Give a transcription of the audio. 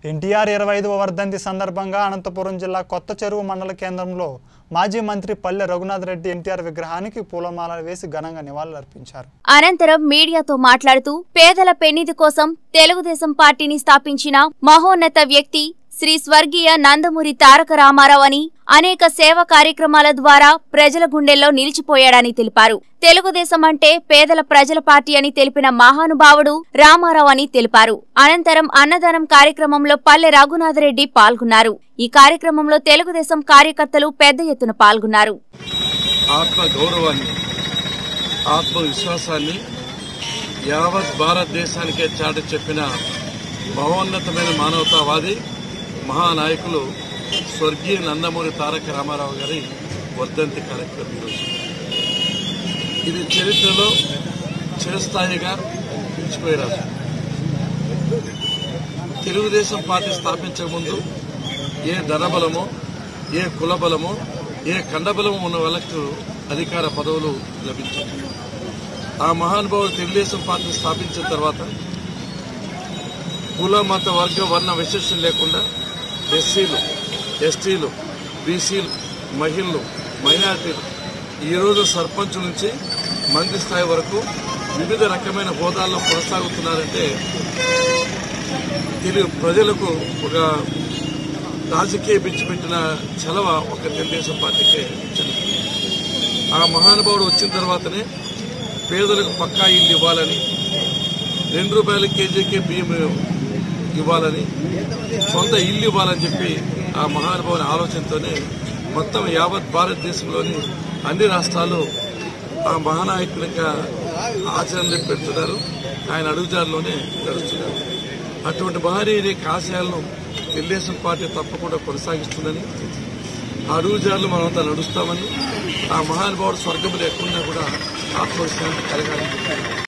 ఎన్టీఆర్ ఇరవై ఐదవ వర్ధంతి సందర్భంగా అనంతపురం జిల్లా కొత్త చెరువు మండల కేంద్రంలో మాజీ మంత్రి పల్లె రఘునాథ్ రెడ్డి ఎన్టీఆర్ విగ్రహానికి పూలమాల వేసి ఘనంగా నివాళులర్పించారు అనంతరం మీడియాతో మాట్లాడుతూ పేదల పెన్నిధి కోసం తెలుగుదేశం పార్టీని స్థాపించిన మహోన్నత వ్యక్తి శ్రీ స్వర్గీయ నందమూరి తారక రామారావు అని అనేక సేవా కార్యక్రమాల ద్వారా ప్రజల గుండెల్లో నిలిచిపోయాడని తెలిపారు తెలుగుదేశం అంటే పేదల ప్రజల పార్టీ అని తెలిపిన మహానుభావుడు రామారావు అని తెలిపారు అనంతరం అన్నదానం కార్యక్రమంలో పల్లె రఘునాథరెడ్డి పాల్గొన్నారు ఈ కార్యక్రమంలో తెలుగుదేశం కార్యకర్తలు పెద్ద ఎత్తున పాల్గొన్నారు ఆత్మ గౌరవాన్ని ఆత్మవిశ్వాసాన్ని యావత్ భారతదేశానికే చాటి చెప్పిన మహోన్నతమైన మానవతావాది మహానాయకులు స్వర్గీయ నందమూరి తారక రామారావు గారి వర్ధంతి కార్యక్రమం ఈరోజు ఇది చరిత్రలో చిరస్థాయిగా నిలిచిపోయారు తెలుగుదేశం పార్టీ స్థాపించక ముందు ఏ ధనబలమో ఏ కులబలమో ఏ ఖండబలమో ఉన్న వాళ్ళకు అధికార పదవులు లభించాయి ఆ మహానుభావుడు తెలుగుదేశం పార్టీ స్థాపించిన తర్వాత కుల మత వర్గ వర్ణ విశేషం లేకుండా ఎస్సీలు ఎస్టీలు బీసీలు మహిళలు మైనార్టీలు ఈరోజు సర్పంచ్ నుంచి మంత్రి స్థాయి వరకు వివిధ రకమైన హోదాల్లో కొనసాగుతున్నారంటే తెలుగు ప్రజలకు ఒక రాజకీయ పిచ్చి పెట్టిన చలవ ఒక తెలుగుదేశం పార్టీకే చెందుతుంది ఆ మహానుభావుడు వచ్చిన తర్వాతనే పేదలకు పక్కా ఇల్లు ఇవ్వాలని రెండు రూపాయల కేజీకే బియ్యం ఇవ్వాలని సొంత ఇల్లు ఇవ్వాలని చెప్పి ఆ మహానుభావుని ఆలోచనతోనే మొత్తం యావత్ భారతదేశంలోని అన్ని రాష్ట్రాలు ఆ మహానాయకునిగా ఆచరణ పెడుతున్నారు ఆయన అడుగుజారులోనే నడుస్తున్నారు అటువంటి మహనీయుని యొక్క ఆశయాలను తెలుగుదేశం పార్టీ తప్పకుండా కొనసాగిస్తుందని ఆ అడుగుజారులు మనమంతా నడుస్తామని ఆ మహానుభావుడు స్వర్గములు ఎక్కడున్నా కూడా ఆత్మవిశ్వాసం కలగాలని